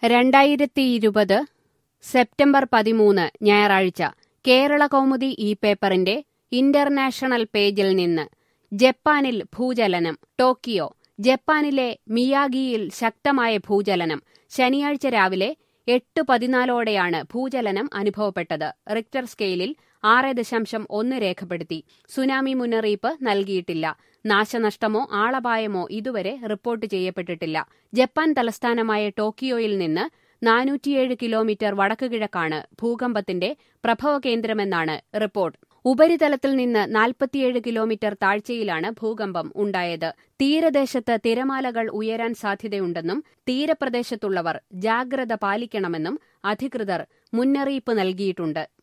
രണ്ടായിരത്തി ഇരുപത് സെപ്റ്റംബർ പതിമൂന്ന് ഞായറാഴ്ച കേരള കൗമുദി ഈ പേപ്പറിന്റെ ഇന്റർനാഷണൽ പേജിൽ നിന്ന് ജപ്പാനിൽ ഭൂചലനം ടോക്കിയോ ജപ്പാനിലെ മിയാഗിയിൽ ശക്തമായ ഭൂചലനം ശനിയാഴ്ച രാവിലെ എട്ട് പതിനാലോടെയാണ് ഭൂചലനം അനുഭവപ്പെട്ടത് റിക്ടർ സ്കെയിലിൽ ആറ് ദശാംശം ഒന്ന് രേഖപ്പെടുത്തി സുനാമി മുന്നറിയിപ്പ് നൽകിയിട്ടില്ല നാശനഷ്ടമോ ആളപായമോ ഇതുവരെ റിപ്പോർട്ട് ചെയ്യപ്പെട്ടിട്ടില്ല ജപ്പാൻ തലസ്ഥാനമായ ടോക്കിയോയിൽ നിന്ന് നാനൂറ്റിയേഴ് കിലോമീറ്റർ വടക്കുകിഴക്കാണ് ഭൂകമ്പത്തിന്റെ പ്രഭവകേന്ദ്രമെന്നാണ് റിപ്പോർട്ട് ഉപരിതലത്തിൽ നിന്ന് നാൽപ്പത്തിയേഴ് കിലോമീറ്റർ താഴ്ചയിലാണ് ഭൂകമ്പം ഉണ്ടായത് തീരദേശത്ത് തിരമാലകൾ ഉയരാൻ സാധ്യതയുണ്ടെന്നും തീരപ്രദേശത്തുള്ളവർ ജാഗ്രത പാലിക്കണമെന്നും അധികൃതർ മുന്നറിയിപ്പ് നൽകിയിട്ടുണ്ട്